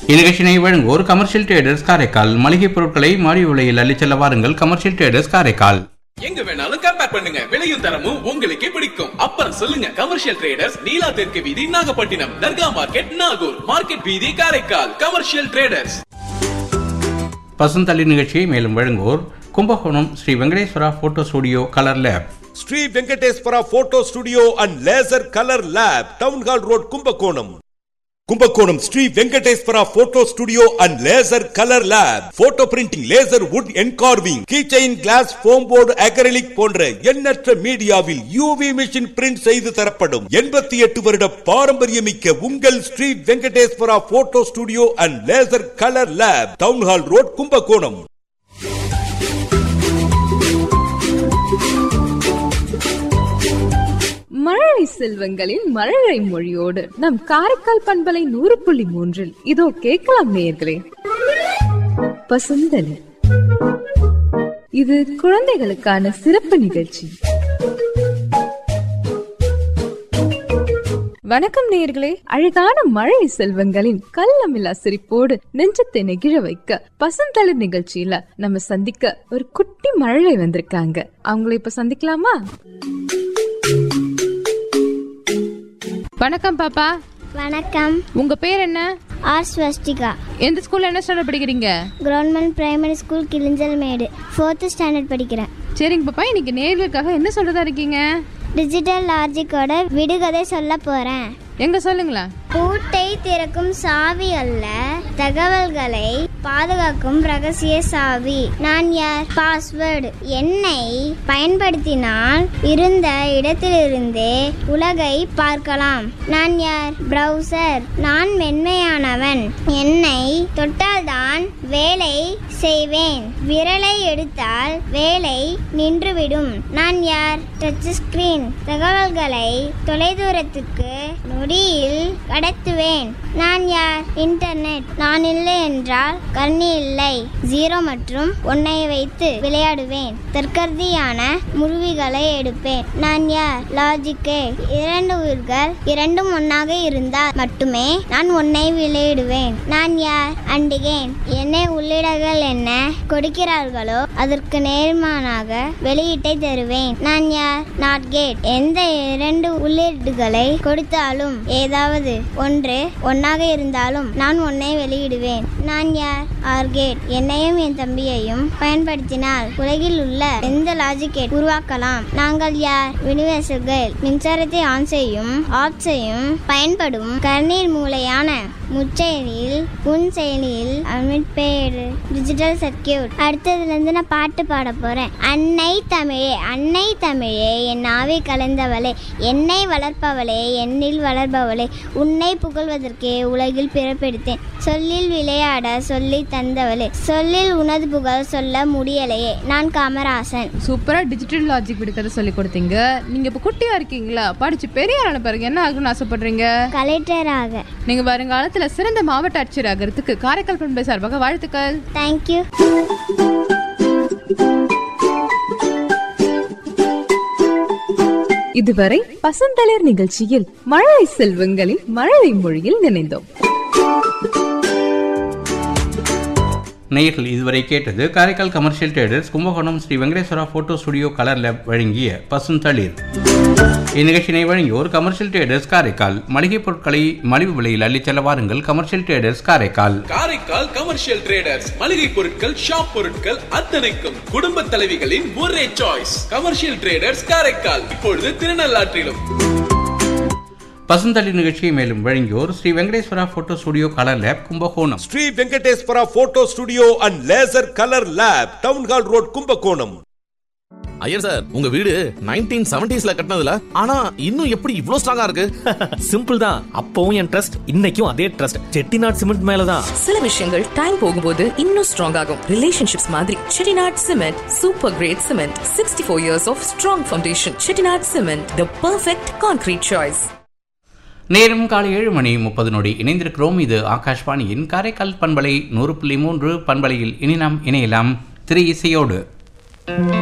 இந்நிகழ்ச்சியினை வழங்குவோர் commercial traders Karaikal மளிகை பொருட்களை மாறிய விலையில் அள்ளிச் செல்ல வாருங்கள் கமர்ஷியல் ட்ரேடர்ஸ் காரைக்கால் எங்க வேணாலும் கம்பேர் பண்ணுங்க விலையும் தரமும் உங்களுக்கே பிடிக்கும் அப்புறம் சொல்லுங்க கமர்ஷியல் ட்ரேடர்ஸ் நீலா தெற்கு வீதி நாகப்பட்டினம் தர்கா மார்க்கெட் நாகூர் மார்க்கெட் வீதி காரைக்கால் கமர்ஷியல் ட்ரேடர்ஸ் பசுந்தளி நிகழ்ச்சியை மேலும் வழங்குவோர் Kumbakonam Shri Venkateswara photo studio colour lab Shri Venkateswara photo studio and laser colour lab town hall road Kumbakonam Kumbakonam Shri Venkateswara photo studio and laser colour lab photo printing laser wood engraving keychain glass foam board acrylic போன்ற எண்ணற்ற மீடியாவில் UV machine print செய்து தரப்படும் எண்பத்தி எட்டு வருட பாரம்பரியமிக்க உங்கள் Shri Venkateswara photo studio and laser colour lab town hall road Kumbakonam மழலை செல்வங்களின் மழலை மொழியோடு நம் காரைக்கால் பண்பலை நூறு புள்ளி மூன்றில் இதோ கேட்கலாம் நேயர்களே பசுந்தலி இது குழந்தைகளுக்கான சிறப்பு நிகழ்ச்சி வணக்கம் நேயர்களே அழகான மழை செல்வங்களின் கள்ளமில்லா சிரிப்போடு நெஞ்சத்தை நெகிழ வைக்க பசுந்தளிர் நிகழ்ச்சியில நம்ம சந்திக்க ஒரு குட்டி மழலை வந்திருக்காங்க அவங்கள இப்ப சந்திக்கலாமா வணக்கம் பாப்பா வணக்கம் உங்க பேர் என்ன ஆர் ஸ்வஸ்டிகா எந்த ஸ்கூல்ல என்ன ஸ்டாண்டர்ட் படிக்கிறீங்க government primary school Klinjalmedu fourth standard படிக்கிறேன் சரிங்க பாப்பா இன்னைக்கு நேர்களுக்காக என்ன சொல்றதா இருக்கீங்க டிஜிட்டல் லாஜிக்கோட விடுகதை சொல்ல போகிறேன் எங்க சொல்லுங்களேன் பூட்டை திறக்கும் சாவி அல்ல தகவல்களை பாதுகாக்கும் ரகசிய சாவி நான் யார் பாஸ்வேர்டு என்னை பயன்படுத்தினால் இருந்த இடத்திலிருந்தே உலகை பார்க்கலாம் நான் யார் பிரவுசர் நான் மென்மையானவன் என்னை தொட்டால்தான் வேலை செய்வேன் விரலை எடுத்தால் வேலை நின்றுவிடும் நான் யார் டச் ஸ்கிரீன் தகவல்களை தொலைதூரத்துக்கு நொடியில் கடத்துவேன் நான் யார் இன்டர்நெட் நான் இல்லை என்றால் கண்ணி இல்லை ஜீரோ மற்றும் ஒன்னை வைத்து விளையாடுவேன் தற்கருதியான முருவிகளை எடுப்பேன் நான் யார் லாஜிக்கே இரண்டு உயிர்கள் இரண்டும் ஒன்னாக இருந்தால் மட்டுமே நான் ஒன்னை விளையிடுவேன் நான் யார் அண்டிகேன் என்ன உள்ளிடங்கள் என்ன கொடுக்கிறார்களோ அதற்கு நேர்மானாக வெளியீட்டை தருவேன் நான் யார் நாட் கேட் எந்த இரண்டு உள்ளீடுகளை கொடுத்தாலும் ஏதாவது ஒன்று ஒன்னாக இருந்தாலும் நான் ஒன்னை வெளியிடுவேன் நான் யார் ஆர்கேட் என்னையும் என் தம்பியையும் பயன்படுத்தினால் உலகில் உள்ள எந்த லாஜிக்கேட் உருவாக்கலாம் நாங்கள் யார் யூனிவர்சல்கள் மின்சாரத்தை ஆன் செய்யும் ஆஃப் செய்யும் பயன்படும் கர்நீர் மூளையான முச்செயலில் புன் செயலியில் அமிட்பேடு டிஜிட்டல் சர்க்கியூட் அடுத்ததுல இருந்து நான் பாட்டு பாட போறேன் அன்னை தமிழே அன்னை தமிழே என் ஆவி கலந்தவளே என்னை வளர்ப்பவளே என்னில் வளர்பவளே உன்னை புகழ்வதற்கே உலகில் பிறப்பெடுத்தேன் சொல்லில் விளையாட சொல்லி தந்தவளே சொல்லில் உனது புகழ் சொல்ல முடியலையே நான் காமராசன் சூப்பரா டிஜிட்டல் லாஜிக் விடுக்கதை சொல்லி கொடுத்தீங்க நீங்க இப்ப குட்டியா இருக்கீங்களா படிச்சு பெரிய ஆன பிறகு என்ன ஆகணும்னு ஆசைப்படுறீங்க கலெக்டராக நீங்க வருங்காலத்துல சிறந்த மாவட்ட ஆட்சியர் ஆகிறதுக்கு காரைக்கால் பண்பை சார்பாக வாழ்த்துக்கள் தேங்க்யூ இதுவரை பசுந்தளிர் நிகழ்ச்சியில் மழலை செல்வங்களின் மழலை மொழியில் நினைந்தோம் நேயர்கள் இதுவரை கேட்டது Karaikal commercial traders Kumbakonam Shri Venkateswara photo studio colour lab வழங்கிய பசுந்தளிர் இந்நிகழ்ச்சியினை வழங்கியோர் கமர்ஷியல் ட்ரேடர்ஸ் காரைக்கால் மளிகை பொருட்களை மலிவு விலையில் அள்ளிச் செல்ல வாருங்கள் commercial traders Karaikal Karaikal commercial traders மளிகை பொருட்கள் ஷாப் பொருட்கள் அத்தனைக்கும் குடும்ப தலைவிகளின் ஒரே சாய்ஸ் கமர்ஷியல் ட்ரேடர்ஸ் காரைக்கால் இப்பொழுது திருநள்ளாற்றிலும் பசுந்தளி நிகழ்ச்சியை மேலும் வழங்கியோர் Shri Venkateswara photo studio colour lab Kumbakonam Shri Venkateswara photo studio and laser colour lab town hall road Kumbakonam Iyer sir உங்க வீடு நைன்டீன் செவன்டிஸ்ல கட்டினதுல ஆனா இன்னும் எப்படி இவ்ளோ ஸ்ட்ராங்கா இருக்கு சிம்பிள் தான் அப்பவும் என் ட்ரஸ்ட் இன்னைக்கும் அதே ட்ரஸ்ட் செட்டிநாட் சிமெண்ட் மேலதான் சில விஷயங்கள் டைம் போகும்போது இன்னும் ஸ்ட்ராங் ஆகும் ரிலேஷன்ஷிப்ஸ் மாதிரி Chettinad cement super grade cement sixty four years of strong foundation Chettinad cement the perfect concrete choice நேரம் காலை ஏழு மணி முப்பது நொடி இணைந்திருக்கிறோம் இது ஆகாஷ்வாணியின் காரைக்கால் பண்பலை நூறு புள்ளி மூன்று பண்பலையில் இனி நாம் இணையலாம் திரு இசையோடு